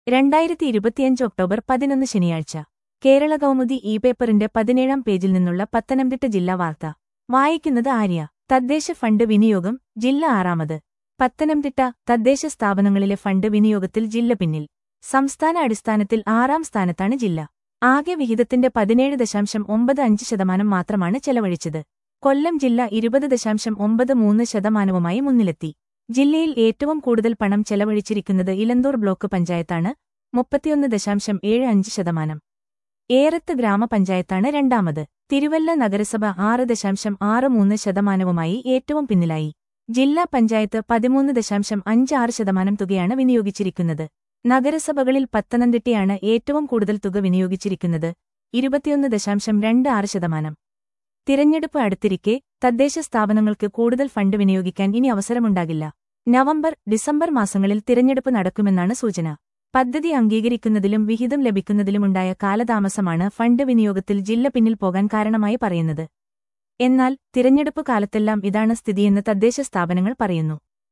രണ്ടായിരത്തി ഇരുപത്തിയഞ്ച് ഒക്ടോബർ പതിനൊന്ന് ശനിയാഴ്ച കേരള കൗമുദി ഇ പേപ്പറിന്റെ പതിനേഴാം പേജിൽ നിന്നുള്ള പത്തനംതിട്ട ജില്ലാ വാർത്ത വായിക്കുന്നത് ആര്യ തദ്ദേശ ഫണ്ട് വിനിയോഗം ജില്ല ആറാമത് പത്തനംതിട്ട തദ്ദേശ സ്ഥാപനങ്ങളിലെ ഫണ്ട് വിനിയോഗത്തിൽ ജില്ല പിന്നിൽ സംസ്ഥാന അടിസ്ഥാനത്തിൽ ആറാം സ്ഥാനത്താണ് ജില്ല ആകെ വിഹിതത്തിന്റെ പതിനേഴ് ദശാംശം ഒമ്പത് അഞ്ച് ശതമാനം മാത്രമാണ് ചെലവഴിച്ചത് കൊല്ലം ജില്ല ഇരുപത് ദശാംശം ഒമ്പത് മൂന്ന് ശതമാനവുമായി മുന്നിലെത്തി ജില്ലയിൽ ഏറ്റവും കൂടുതൽ പണം ചെലവഴിച്ചിരിക്കുന്നത് ഇലന്തൂർ ബ്ലോക്ക് പഞ്ചായത്താണ് മുപ്പത്തിയൊന്ന് ദശാംശം ഏഴ് അഞ്ച് ശതമാനം ഏറത്ത് ഗ്രാമപഞ്ചായത്താണ് രണ്ടാമത് തിരുവല്ല നഗരസഭ ആറ് ദശാംശം ആറ് മൂന്ന് ശതമാനവുമായി ഏറ്റവും പിന്നിലായി ജില്ലാ പഞ്ചായത്ത് പതിമൂന്ന് ദശാംശം അഞ്ച് ആറ് ശതമാനം തുകയാണ് വിനിയോഗിച്ചിരിക്കുന്നത് നഗരസഭകളിൽ പത്തനംതിട്ടയാണ് ഏറ്റവും കൂടുതൽ തുക വിനിയോഗിച്ചിരിക്കുന്നത് ഇരുപത്തിയൊന്ന് ദശാംശം രണ്ട് ആറ് ശതമാനം തിരഞ്ഞെടുപ്പ് അടുത്തിരിക്കെ തദ്ദേശ സ്ഥാപനങ്ങൾക്ക് കൂടുതൽ ഫണ്ട് വിനിയോഗിക്കാൻ ഇനി അവസരമുണ്ടാകില്ല നവംബർ ഡിസംബർ മാസങ്ങളിൽ തിരഞ്ഞെടുപ്പ് നടക്കുമെന്നാണ് സൂചന പദ്ധതി അംഗീകരിക്കുന്നതിലും വിഹിതം ലഭിക്കുന്നതിലുമുണ്ടായ കാലതാമസമാണ് ഫണ്ട് വിനിയോഗത്തിൽ ജില്ല പിന്നിൽ പോകാൻ കാരണമായി പറയുന്നത് എന്നാൽ തിരഞ്ഞെടുപ്പ് കാലത്തെല്ലാം ഇതാണ് സ്ഥിതിയെന്ന് തദ്ദേശ സ്ഥാപനങ്ങൾ പറയുന്നു